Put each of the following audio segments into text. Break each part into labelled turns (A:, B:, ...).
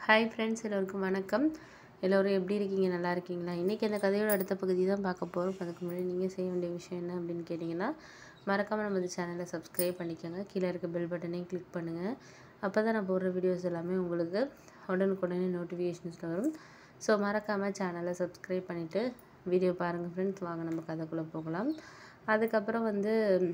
A: hi friends எல்லோருக்கும் வணக்கம் எல்லோரும் எப்படி இருக்கீங்க நல்லா இருக்கீங்களா இன்றைக்கி அந்த கதையோட அடுத்த பகுதி தான் பார்க்க போகிறோம் அதுக்கு முன்னாடி நீங்கள் செய்ய வேண்டிய விஷயம் என்ன அப்படின்னு கேட்டிங்கன்னா மறக்காமல் நம்ம இந்த சேனலை சப்ஸ்கிரைப் பண்ணிக்கோங்க கீழே இருக்க பெல் பட்டனையும் கிளிக் பண்ணுங்கள் அப்போ தான் நான் போடுற வீடியோஸ் எல்லாமே உங்களுக்கு உடனுக்குடனே நோட்டிஃபிகேஷன்ஸில் வரும் ஸோ மறக்காமல் சேனலை சப்ஸ்கிரைப் பண்ணிவிட்டு வீடியோ பாருங்கள் ஃப்ரெண்ட்ஸ் வாங்க நம்ம கதைக்குள்ளே போகலாம் அதுக்கப்புறம் வந்து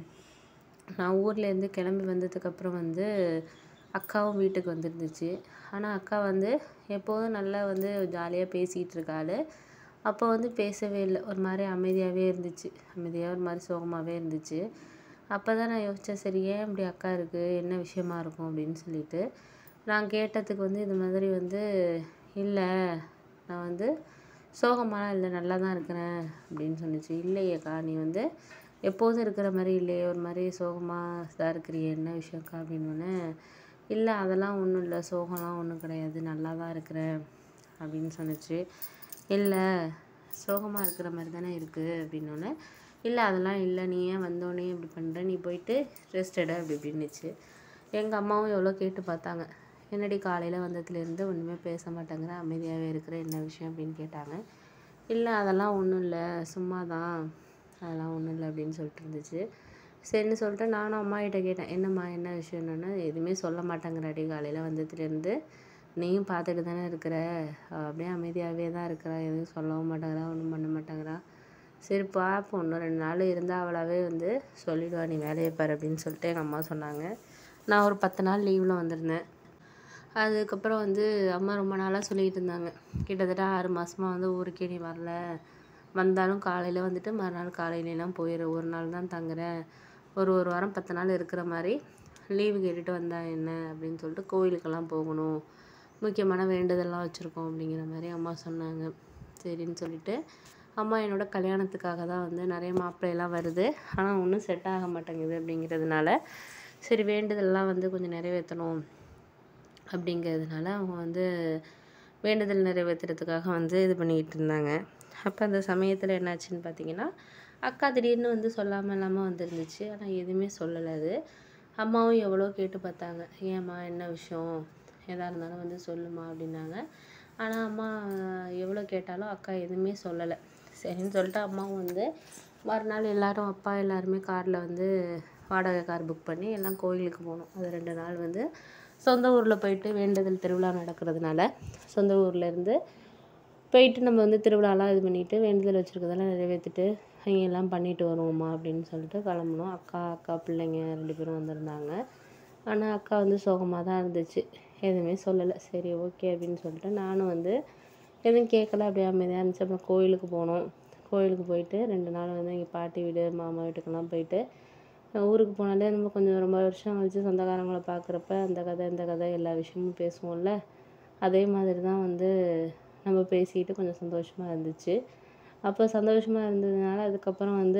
A: நான் ஊர்லேருந்து கிளம்பி வந்ததுக்கப்புறம் வந்து அக்காவும் வீட்டுக்கு வந்துருந்துச்சு ஆனால் அக்கா வந்து எப்போதும் நல்லா வந்து ஜாலியாக பேசிகிட்டு இருக்காள் அப்போ வந்து பேசவே இல்லை ஒரு மாதிரி அமைதியாகவே இருந்துச்சு அமைதியாக ஒரு மாதிரி சோகமாகவே இருந்துச்சு அப்போ தான் நான் யோசித்தேன் சரி ஏன் இப்படி அக்கா இருக்குது என்ன விஷயமா இருக்கும் அப்படின்னு சொல்லிட்டு நான் கேட்டதுக்கு வந்து இது மாதிரி வந்து இல்லை நான் வந்து சோகமாலாம் இல்லை நல்லா தான் இருக்கிறேன் அப்படின்னு சொன்னிச்சு இல்லையேக்கா நீ வந்து எப்போதும் இருக்கிற மாதிரி இல்லையே ஒரு மாதிரி சோகமாக தான் இருக்கிறியே என்ன விஷயம்க்கா அப்படின்னோடனே இல்லை அதெல்லாம் ஒன்றும் இல்லை சோகம்லாம் ஒன்றும் கிடையாது நல்லா தான் இருக்கிறேன் அப்படின்னு சொன்னிச்சு இல்லை சோகமாக இருக்கிற மாதிரி தானே இருக்குது அப்படின்னோடனே இல்லை அதெல்லாம் இல்லை நீ ஏன் வந்தோடனே இப்படி பண்ணுற நீ போயிட்டு ரெஸ்ட் எடு அப்படி இப்படின்னுச்சு எங்கள் அம்மாவும் எவ்வளோ கேட்டு பார்த்தாங்க என்னடி காலையில் வந்ததுலேருந்து ஒன்றுமே பேச மாட்டேங்கிற அமைதியாகவே இருக்கிற என்ன விஷயம் அப்படின்னு கேட்டாங்க இல்லை அதெல்லாம் ஒன்றும் இல்லை சும்மா தான் அதெல்லாம் ஒன்றும் இல்லை அப்படின்னு சொல்லிட்டு இருந்துச்சு சரின்னு சொல்லிட்டு நானும் அம்மா கிட்ட கேட்டேன் என்னம்மா என்ன விஷயம்னா எதுவுமே சொல்ல மாட்டேங்கிறாடி காலையில் வந்ததுலேருந்து நீயும் பார்த்துட்டு தானே இருக்கிற அவ அப்படியே அமைதியாகவே தான் இருக்கிறா எதுவும் சொல்லவும் மாட்டேங்கிறா ஒன்றும் பண்ண மாட்டேங்கிறா சரி பார்ப்போம் இன்னும் ரெண்டு நாள் இருந்தால் அவளாவே வந்து சொல்லிடுவா நீ வேலையை பாரு அப்படின்னு சொல்லிட்டு எங்கள் அம்மா சொன்னாங்க நான் ஒரு பத்து நாள் லீவில் வந்திருந்தேன் அதுக்கப்புறம் வந்து அம்மா ரொம்ப நாளாக சொல்லிகிட்டு இருந்தாங்க கிட்டத்தட்ட ஆறு மாதமாக வந்து ஊருக்கே நீ வரல வந்தாலும் காலையில் வந்துட்டு மறுநாள் காலையிலலாம் போயிடு ஒரு நாள் தான் தங்குறேன் ஒரு ஒரு வாரம் பத்து நாள் இருக்கிற மாதிரி லீவு கேட்டுட்டு வந்தா என்ன அப்படின்னு சொல்லிட்டு கோயிலுக்கெல்லாம் போகணும் முக்கியமான வேண்டுதல்லாம் வச்சுருக்கோம் அப்படிங்கிற மாதிரி அம்மா சொன்னாங்க சரின்னு சொல்லிட்டு அம்மா என்னோடய கல்யாணத்துக்காக தான் வந்து நிறைய மாப்பிள்ளையெல்லாம் வருது ஆனால் ஒன்றும் செட் ஆக மாட்டேங்குது அப்படிங்கிறதுனால சரி வேண்டுதல்லாம் வந்து கொஞ்சம் நிறைவேற்றணும் அப்படிங்கிறதுனால அவங்க வந்து வேண்டுதல் நிறைவேற்றுறதுக்காக வந்து இது பண்ணிக்கிட்டு இருந்தாங்க அப்போ அந்த சமயத்தில் என்னாச்சுன்னு பார்த்தீங்கன்னா அக்கா திடீர்னு வந்து சொல்லாமல் இல்லாமல் வந்துருந்துச்சு ஆனால் எதுவுமே சொல்லலை அது அம்மாவும் எவ்வளோ கேட்டு பார்த்தாங்க ஏம்மா என்ன விஷயம் எதாக இருந்தாலும் வந்து சொல்லுமா அப்படின்னாங்க ஆனால் அம்மா எவ்வளோ கேட்டாலும் அக்கா எதுவுமே சொல்லலை சரின்னு சொல்லிட்டு அம்மாவும் வந்து மறுநாள் எல்லோரும் அப்பா எல்லாருமே காரில் வந்து வாடகை கார் புக் பண்ணி எல்லாம் கோயிலுக்கு போனோம் அது ரெண்டு நாள் வந்து சொந்த ஊரில் போயிட்டு வேண்டுதல் திருவிழா நடக்கிறதுனால சொந்த ஊர்லேருந்து போயிட்டு நம்ம வந்து திருவிழாலாம் இது பண்ணிவிட்டு வேண்டுதல் வச்சுருக்கதெல்லாம் நிறைவேற்றிட்டு அங்கே எல்லாம் பண்ணிட்டு வருவோம்மா அப்படின்னு சொல்லிட்டு கிளம்புனோம் அக்கா அக்கா பிள்ளைங்க ரெண்டு பேரும் வந்திருந்தாங்க ஆனால் அக்கா வந்து சோகமாக தான் இருந்துச்சு எதுவுமே சொல்லலை சரி ஓகே அப்படின்னு சொல்லிட்டு நானும் வந்து எதுவும் கேட்கல அப்படியே அமைதியாக இருந்துச்சு அப்புறம் கோயிலுக்கு போனோம் கோயிலுக்கு போயிட்டு ரெண்டு நாள் வந்து எங்கள் பாட்டி வீடு மாமா வீட்டுக்கெல்லாம் போயிட்டு ஊருக்கு போனாலே நம்ம கொஞ்சம் ரொம்ப வருஷம் கழிச்சு சொந்தக்காரங்களை பார்க்குறப்ப அந்த கதை இந்த கதை எல்லா விஷயமும் பேசுவோம்ல அதே மாதிரி தான் வந்து நம்ம பேசிக்கிட்டு கொஞ்சம் சந்தோஷமாக இருந்துச்சு அப்போ சந்தோஷமாக இருந்ததுனால அதுக்கப்புறம் வந்து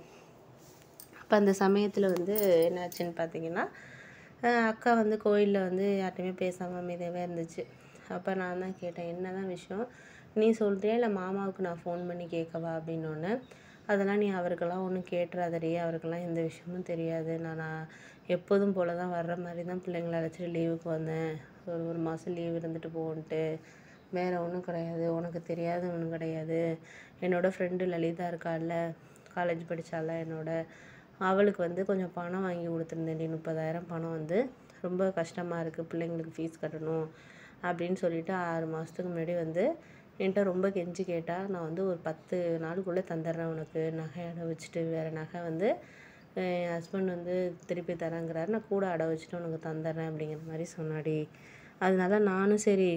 A: அப்போ அந்த சமயத்தில் வந்து என்னாச்சுன்னு பார்த்தீங்கன்னா அக்கா வந்து கோயிலில் வந்து யார்ட்டையுமே பேசாமல் அமைதியாகவே இருந்துச்சு அப்போ நான் தான் கேட்டேன் என்ன தான் விஷயம் நீ சொல்கிறியா இல்லை மாமாவுக்கு நான் ஃபோன் பண்ணி கேட்கவா அப்படின்னோடனே அதெல்லாம் நீ அவருக்கெல்லாம் ஒன்றும் கேட்டுறாதடி அவருக்கெல்லாம் எந்த விஷயமும் தெரியாது நான் நான் எப்போதும் போல் தான் வர்ற மாதிரி தான் பிள்ளைங்களை அழைச்சிட்டு லீவுக்கு வந்தேன் ஒரு ஒரு மாதம் லீவ் இருந்துட்டு போன்ட்டு வேறு ஒன்றும் கிடையாது உனக்கு தெரியாது ஒன்றும் கிடையாது என்னோடய ஃப்ரெண்டு லலிதா இருக்காள்ல காலேஜ் படித்தால என்னோட அவளுக்கு வந்து கொஞ்சம் பணம் வாங்கி கொடுத்துருந்தேன்டி முப்பதாயிரம் பணம் வந்து ரொம்ப கஷ்டமாக இருக்குது பிள்ளைங்களுக்கு ஃபீஸ் கட்டணும் அப்படின்னு சொல்லிட்டு ஆறு மாதத்துக்கு முன்னாடி வந்து என்கிட்ட ரொம்ப கெஞ்சி கேட்டால் நான் வந்து ஒரு பத்து நாளுக்குள்ளே தந்துடுறேன் உனக்கு நகை அடை வச்சுட்டு வேறு நகை வந்து என் ஹஸ்பண்ட் வந்து திருப்பி தரேங்கிறாரு நான் கூட அடை வச்சுட்டு உனக்கு தந்துடுறேன் அப்படிங்கிற மாதிரி சொன்னாடி அதனால நானும் சரி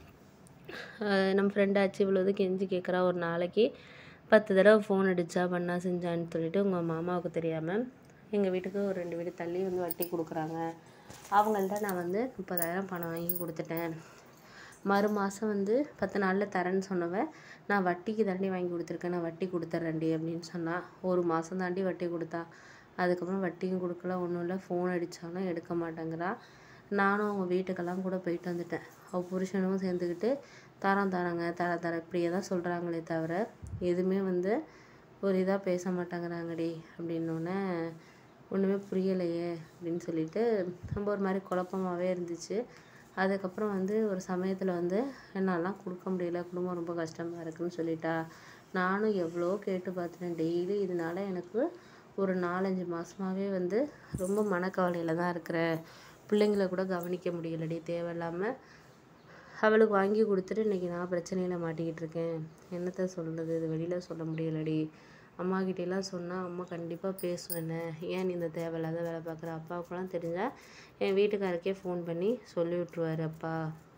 A: நம்ம ஃப்ரெண்டாச்சு இவ்வளோ கெஞ்சி கேட்குறா ஒரு நாளைக்கு பத்து தடவை ஃபோன் அடித்தா பண்ணா செஞ்சான்னு சொல்லிட்டு உங்கள் மாமாவுக்கு தெரியாமல் எங்கள் வீட்டுக்கு ஒரு ரெண்டு வீடு தள்ளி வந்து வட்டி கொடுக்குறாங்க அவங்கள்ட்ட நான் வந்து முப்பதாயிரம் பணம் வாங்கி கொடுத்துட்டேன் மறு மாதம் வந்து பத்து நாளில் தரேன்னு சொன்னவன் நான் வட்டிக்கு தாண்டி வாங்கி கொடுத்துருக்கேன் நான் வட்டி கொடுத்துட்றேன்டி அப்படின்னு சொன்னான் ஒரு மாதம் தாண்டி வட்டி கொடுத்தா அதுக்கப்புறம் வட்டியும் கொடுக்கல ஒன்றும் இல்லை ஃபோன் அடித்தாலும் எடுக்க மாட்டேங்கிறா நானும் அவங்க வீட்டுக்கெல்லாம் கூட போயிட்டு வந்துட்டேன் அவள் புருஷனும் சேர்ந்துக்கிட்டு தரம் தரங்க தர தர இப்படியே தான் சொல்கிறாங்களே தவிர எதுவுமே வந்து ஒரு இதாக பேச மாட்டேங்கிறாங்கடி அப்படின்னோடனே ஒன்றுமே புரியலையே அப்படின்னு சொல்லிட்டு ரொம்ப ஒரு மாதிரி குழப்பமாகவே இருந்துச்சு அதுக்கப்புறம் வந்து ஒரு சமயத்தில் வந்து என்னாலலாம் கொடுக்க முடியல குடும்பம் ரொம்ப கஷ்டமாக இருக்குன்னு சொல்லிட்டா நானும் எவ்வளோ கேட்டு பார்த்துட்டேன் டெய்லி இதனால எனக்கு ஒரு நாலஞ்சு மாதமாவே வந்து ரொம்ப மனக்கவலையில் தான் இருக்கிறேன் பிள்ளைங்கள கூட கவனிக்க முடியலடி தேவையில்லாமல் அவளுக்கு வாங்கி கொடுத்துட்டு இன்றைக்கி நான் பிரச்சனையில் மாட்டிக்கிட்டு இருக்கேன் என்னத்த சொல்கிறது இது வெளியில் சொல்ல முடியலடி அம்மா கிட்டேலாம் சொன்னால் அம்மா கண்டிப்பாக பேசும் என்ன ஏன் நீ இந்த தேவையில்லாத வேலை பார்க்குற அப்பாவுக்குலாம் தெரிஞ்சால் என் வீட்டுக்காருக்கே ஃபோன் பண்ணி சொல்லி விட்ருவாரு அப்பா